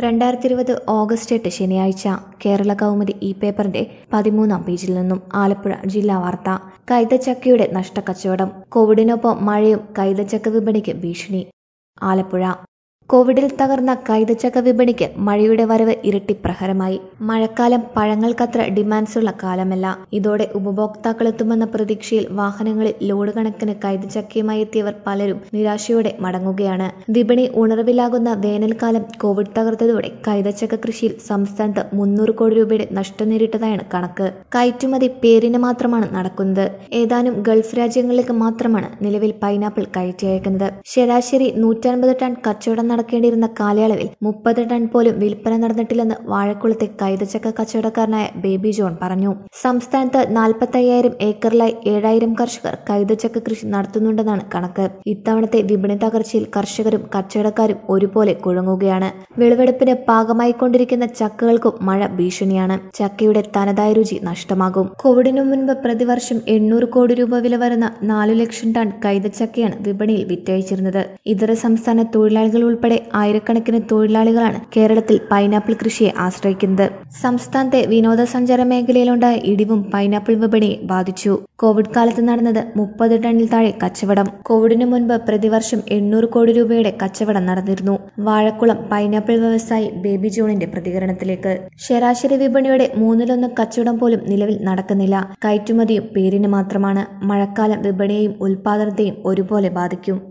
രണ്ടായിരത്തി ഇരുപത് ഓഗസ്റ്റ് എട്ട് ശനിയാഴ്ച കേരള കൗമുദി ഈ പേപ്പറിന്റെ പതിമൂന്നാം പേജിൽ നിന്നും ആലപ്പുഴ ജില്ലാ വാർത്ത കൈതച്ചക്കയുടെ നഷ്ടക്കച്ചവടം കോവിഡിനൊപ്പം മഴയും കൈതച്ചക്ക വിപണിക്ക് ഭീഷണി ആലപ്പുഴ കോവിഡിൽ തകർന്ന കൈതച്ചക്ക വിപണിക്ക് മഴയുടെ വരവ് ഇരട്ടി പ്രഹരമായി മഴക്കാലം പഴങ്ങൾക്കത്ര ഡിമാൻഡ്സുള്ള കാലമല്ല ഇതോടെ ഉപഭോക്താക്കളെത്തുമെന്ന പ്രതീക്ഷയിൽ വാഹനങ്ങളിൽ ലോഡ് കണക്കിന് കൈതച്ചക്കയുമായി എത്തിയവർ പലരും നിരാശയോടെ മടങ്ങുകയാണ് വിപണി ഉണർവിലാകുന്ന വേനൽക്കാലം കോവിഡ് തകർത്തതോടെ കൈതച്ചക്ക കൃഷിയിൽ സംസ്ഥാനത്ത് മുന്നൂറ് കോടി രൂപയുടെ നഷ്ടം നേരിട്ടതായാണ് കണക്ക് കയറ്റുമതി പേരിന് മാത്രമാണ് നടക്കുന്നത് ഏതാനും ഗൾഫ് രാജ്യങ്ങളിലേക്ക് മാത്രമാണ് നിലവിൽ പൈനാപ്പിൾ കയറ്റി അയക്കുന്നത് ശരാശരി നൂറ്റൻപത് ടൺ കച്ചവടം നടക്കേണ്ടിയിരുന്ന കാലയളവിൽ മുപ്പത് ടൺ പോലും വിൽപ്പന നടന്നിട്ടില്ലെന്ന് വാഴക്കുളത്തെ കൈതച്ചക്ക കച്ചവടക്കാരനായ ബേബി ജോൺ പറഞ്ഞു സംസ്ഥാനത്ത് നാൽപ്പത്തയ്യായിരം ഏക്കറിലായി ഏഴായിരം കർഷകർ കൈതച്ചക്ക കൃഷി നടത്തുന്നുണ്ടെന്നാണ് കണക്ക് ഇത്തവണത്തെ വിപണി തകർച്ചയിൽ കർഷകരും കച്ചവടക്കാരും ഒരുപോലെ കുഴങ്ങുകയാണ് വിളവെടുപ്പിന് പാകമായിക്കൊണ്ടിരിക്കുന്ന ചക്കകൾക്കും മഴ ഭീഷണിയാണ് ചക്കയുടെ തനതായ രുചി നഷ്ടമാകും കോവിഡിനു മുൻപ് പ്രതിവർഷം എണ്ണൂറ് കോടി രൂപ വില വരുന്ന നാലു ലക്ഷം ടൺ കൈതച്ചക്കയാണ് വിപണിയിൽ വിറ്റഴിച്ചിരുന്നത് ഇതര സംസ്ഥാന തൊഴിലാളികൾ ഉൾപ്പെടെ ആയിരക്കണക്കിന് തൊഴിലാളികളാണ് കേരളത്തിൽ പൈനാപ്പിൾ കൃഷിയെ ആശ്രയിക്കുന്നത് സംസ്ഥാനത്തെ വിനോദസഞ്ചാര മേഖലയിലുണ്ടായ ഇടിവും പൈനാപ്പിൾ വിപണിയെ ബാധിച്ചു കോവിഡ് കാലത്ത് നടന്നത് മുപ്പത് ടണ്ണിൽ താഴെ കച്ചവടം കോവിഡിനു മുൻപ് പ്രതിവർഷം എണ്ണൂറ് കോടി രൂപയുടെ കച്ചവടം നടന്നിരുന്നു വാഴക്കുളം പൈനാപ്പിൾ വ്യവസായി ബേബി ജോണിന്റെ പ്രതികരണത്തിലേക്ക് ശരാശരി വിപണിയുടെ മൂന്നിലൊന്ന് കച്ചവടം പോലും നിലവിൽ നടക്കുന്നില്ല കയറ്റുമതിയും പേരിന് മാത്രമാണ് മഴക്കാലം വിപണിയെയും ഉൽപാദനത്തെയും ഒരുപോലെ ബാധിക്കും